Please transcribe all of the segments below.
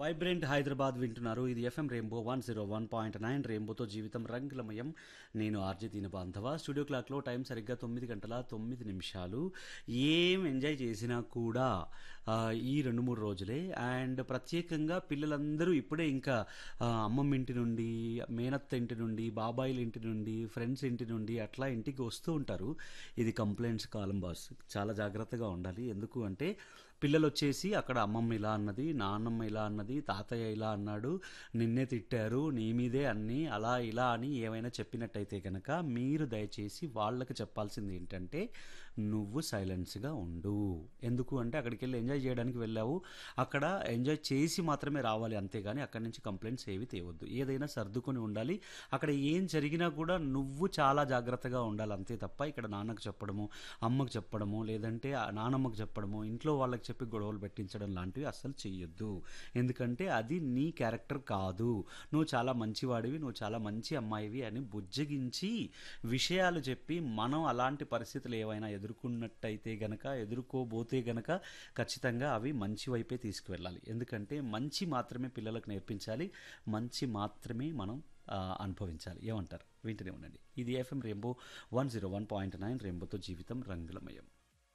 Vibrant Hyderabad వింటున్నారు ఇది FM rainbow one zero one point nine రెయిన్బోతో జీవితం రంగులమయం నేను ఆర్జే దీన బాంధవ స్టూడియో క్లాక్లో టైం సరిగ్గా తొమ్మిది గంటల తొమ్మిది నిమిషాలు ఏం ఎంజాయ్ చేసినా కూడా ఆ, ఈ రెండు మూడు రోజులే అండ్ ప్రత్యేకంగా పిల్లలందరూ ఇప్పుడే ఇంకా ఆ, అమ్మమ్మ ఇంటి నుండి మేనత్త ఇంటి నుండి బాబాయిల ఇంటి నుండి ఫ్రెండ్స్ ఇంటి నుండి అట్లా ఇంటికి వస్తూ ఉంటారు ఇది కంప్లైంట్స్ కాలం బాస్ చాలా జాగ్రత్తగా ఉండాలి ఎందుకు అంటే పిల్లలు వచ్చేసి అక్కడ అమ్మమ్మ ఇలా అన్నది నాన్నమ్మ ఇలా అన్నది తాతయ్య ఇలా అన్నాడు నిన్నే తిట్టారు నీ మీదే అన్ని అలా ఇలా అని ఏమైనా చెప్పినట్టయితే కనుక మీరు దయచేసి వాళ్ళకి చెప్పాల్సింది ఏంటంటే నువ్వు సైలెన్స్గా ఉండు ఎందుకు అంటే అక్కడికి వెళ్ళి ఎంజాయ్ చేయడానికి వెళ్ళావు అక్కడ ఎంజాయ్ చేసి మాత్రమే రావాలి అంతేగాని అక్కడి నుంచి కంప్లైంట్స్ ఏవి తేవద్దు ఏదైనా సర్దుకొని ఉండాలి అక్కడ ఏం జరిగినా కూడా నువ్వు చాలా జాగ్రత్తగా ఉండాలి అంతే తప్ప ఇక్కడ నాన్నకు చెప్పడము అమ్మకు చెప్పడము లేదంటే ఆ నానమ్మకు చెప్పడము ఇంట్లో వాళ్ళకి చెప్పి గొడవలు పెట్టించడం లాంటివి అస్సలు చెయ్యొద్దు ఎందుకంటే అది నీ క్యారెక్టర్ కాదు నువ్వు చాలా మంచివాడివి నువ్వు చాలా మంచి అమ్మాయివి అని బుజ్జగించి విషయాలు చెప్పి మనం అలాంటి పరిస్థితులు ఏవైనా ఎదుర్కొన్నట్టయితే గనక ఎదుర్కోబోతే గనక ఖచ్చితంగా అవి మంచి వైపే తీసుకువెళ్ళాలి ఎందుకంటే మంచి మాత్రమే పిల్లలకు నేర్పించాలి మంచి మాత్రమే మనం ఆ, అనుభవించాలి ఏమంటారు వింటూనే ఉండండి ఇది FM rainbow one zero one point nine రెయిన్బోతో జీవితం రంగులమయం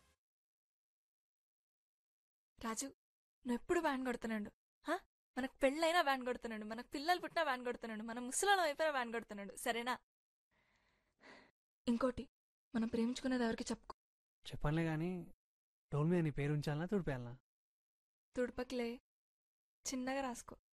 రాజు నువ్వు ఎప్పుడు వ్యాన్ కొడుతున్నాడు హా? మనకు పెళ్ళైనా వ్యాన్ కొడుతున్నాడు మనకు పిల్లలు పుట్టినా వ్యాన్ కొడుతున్నాడు మనం ముసలాలం అయిపోయినా వ్యాన్ కొడుతున్నాడు సరేనా ఇంకోటి మనం ప్రేమించుకునేది ఎవరికి చెప్పుకో చెప్పనులే కానీ డోల్ మీద నీ పేరు ఉంచాలనా తుడిపేయాలనా తుడుపకిలే చిన్నగా రాసుకో